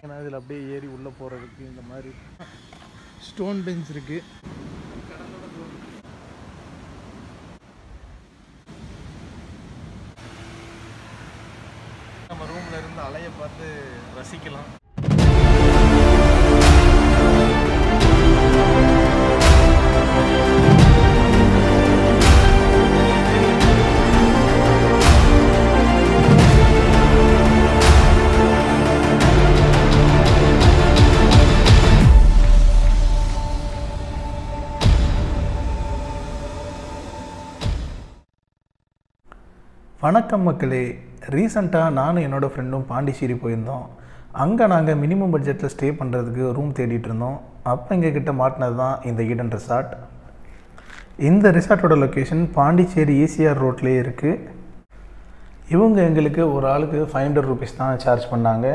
ஏன்னா இதில் அப்படியே ஏறி உள்ளே போகிறதுக்கு இந்த மாதிரி ஸ்டோன் பெஞ்ச் இருக்குது நம்ம ரூமில் இருந்து அலையை பார்த்து ரசிக்கலாம் வணக்கம் மக்களே ரீசண்டாக நானும் என்னோடய ஃப்ரெண்டும் பாண்டிச்சேரி போயிருந்தோம் அங்கே நாங்கள் மினிமம் பட்ஜெட்டில் ஸ்டே பண்ணுறதுக்கு ரூம் தேடிட்டு இருந்தோம் அப்போ எங்கள் கிட்ட மாட்டினது தான் இந்த ஈடன் ரிசார்ட் இந்த ரிசார்ட்டோட லொக்கேஷன் பாண்டிச்சேரி ஈசிஆர் ரோட்லேயே இருக்குது இவங்க எங்களுக்கு ஒரு ஆளுக்கு ஃபைவ் ஹண்ட்ரட் ருபீஸ் தான் சார்ஜ் பண்ணாங்க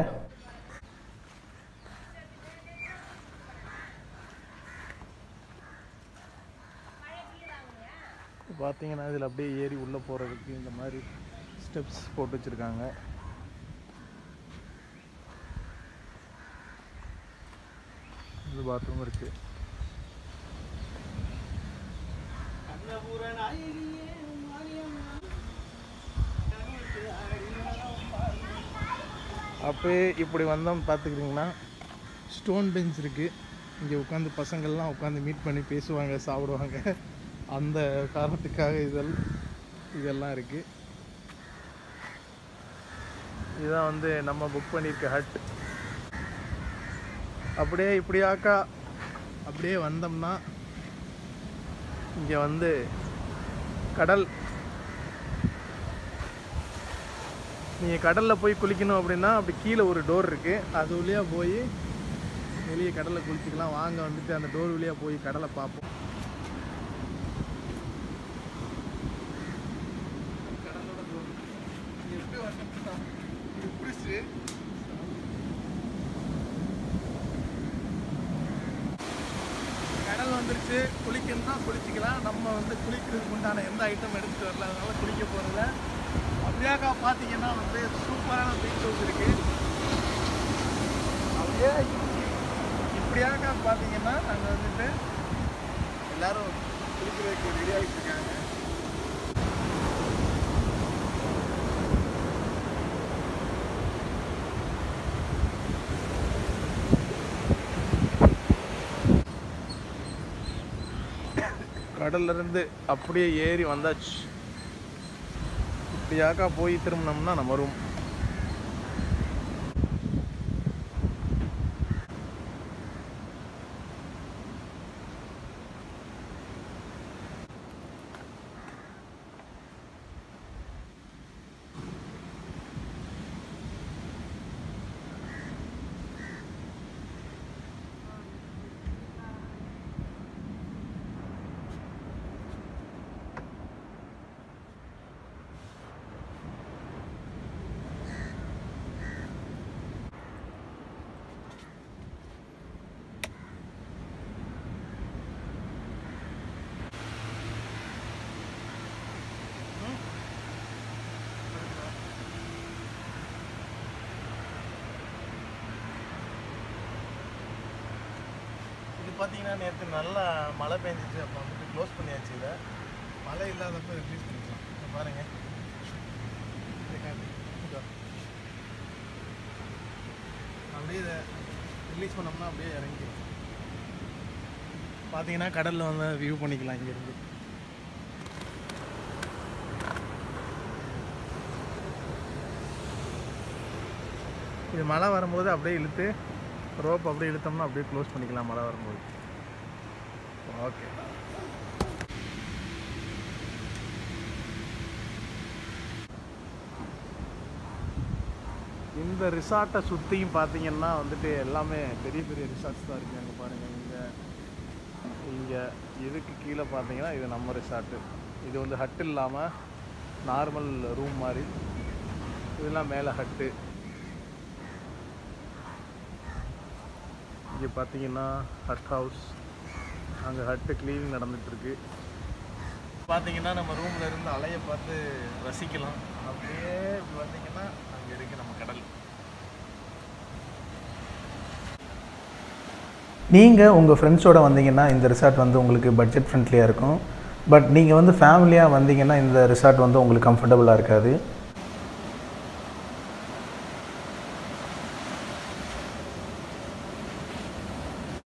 பார்த்தீங்கன்னா இதில் அப்படியே ஏறி உள்ளே போகிறதுக்கு இந்த மாதிரி ஸ்டெப்ஸ் போட்டு வச்சுருக்காங்க இது பாத்ரூம் இருக்குது அப்போயே இப்படி வந்தோம் பார்த்துக்கிறீங்கன்னா ஸ்டோன் பெஞ்ச் இருக்குது இங்கே உட்காந்து பசங்கள்லாம் உட்காந்து மீட் பண்ணி பேசுவாங்க சாப்பிடுவாங்க அந்த காரணத்துக்காக இதெல் இதெல்லாம் இருக்குது இதுதான் வந்து நம்ம புக் பண்ணியிருக்க ஹட் அப்படியே இப்படியாக்கா அப்படியே வந்தோம்னா இங்கே வந்து கடல் நீங்கள் கடலில் போய் குளிக்கணும் அப்படின்னா அப்படி கீழே ஒரு டோர் இருக்குது அது வழியாக போய் வெளியே கடலில் குளிச்சுக்கலாம் வாங்க வந்துட்டு அந்த டோர் வழியாக போய் கடலை பார்ப்போம் கடலோட டோர் எப்படி வரணும்னா இப்படி பிடிச்சி கடல் வந்துருச்சு குளிக்கணும்னா குளிச்சிக்கலாம் நம்ம வந்து குளிக்கிறதுக்கு உண்டான எந்த ஐட்டம் எடுத்துகிட்டு வரல அதனால குளிக்க போகிறதில்ல அப்படியாக்கா பார்த்தீங்கன்னா வந்து சூப்பரான பீச் ஹவுஸ் இருக்கு அப்படியே இப்படியாக்கா பார்த்தீங்கன்னா நாங்கள் வந்துட்டு எல்லாரும் குளிக்கிறதுக்கு ரெடி ஆகிட்டு இருக்காங்க கடல்ல இருந்து அப்படியே ஏறி வந்தாச்சு இப்படியாக்கா போய் திரும்பினோம்னா நம்ம ரூம் இது பார்த்தீங்கன்னா நேற்று நல்லா மழை பெஞ்சிச்சு அப்போ வந்துட்டு க்ளோஸ் பண்ணியாச்சு இதை மழை இல்லாதப்போ ரிலீஸ் பண்ணிக்கலாம் இங்க பாருங்க இதை காட்டு. இதோ. அப்படியே இதை ரிலீஸ் பண்ணோம்னா அப்படியே இறங்கிடும் பார்த்தீங்கன்னா கடலில் வந்து வியூ பண்ணிக்கலாம் இங்கேருந்து இது மழை வரும்போது அப்படியே இழுத்து ரோப் அப்படியே இழுத்தோம்னா அப்படியே க்ளோஸ் பண்ணிக்கலாம் மழை வரும்போது ஓகே இந்த ரிசார்ட்டை சுற்றியும் பார்த்தீங்கன்னா வந்துட்டு எல்லாமே பெரிய பெரிய ரிசார்ட்ஸ் தான் இருக்குது அங்கே பாருங்கள் இங்கே இங்கே இதுக்கு கீழே பார்த்தீங்கன்னா இது நம்ம ரிசார்ட்டு இது வந்து ஹட் இல்லாமல் நார்மல் ரூம் மாதிரி இதெல்லாம் மேலே ஹட்டு இங்கே பார்த்தீங்கன்னா ஹட் ஹவுஸ் அங்கே ஹட்டு க்ளீனிங் நடந்துகிட்ருக்கு பார்த்தீங்கன்னா நம்ம ரூமில் இருந்து அலையை பார்த்து ரசிக்கலாம் அப்படியே இப்படி வந்தீங்கன்னா அங்கே இருக்குது நம்ம கடல் நீங்கள் உங்கள் ஃப்ரெண்ட்ஸோடு வந்தீங்கன்னா இந்த ரிசார்ட் வந்து உங்களுக்கு பட்ஜெட் ஃப்ரெண்ட்லியாக இருக்கும் பட் நீங்கள் வந்து ஃபேமிலியாக வந்தீங்கன்னா இந்த ரிசார்ட் வந்து உங்களுக்கு கம்ஃபர்டபுளாக இருக்காது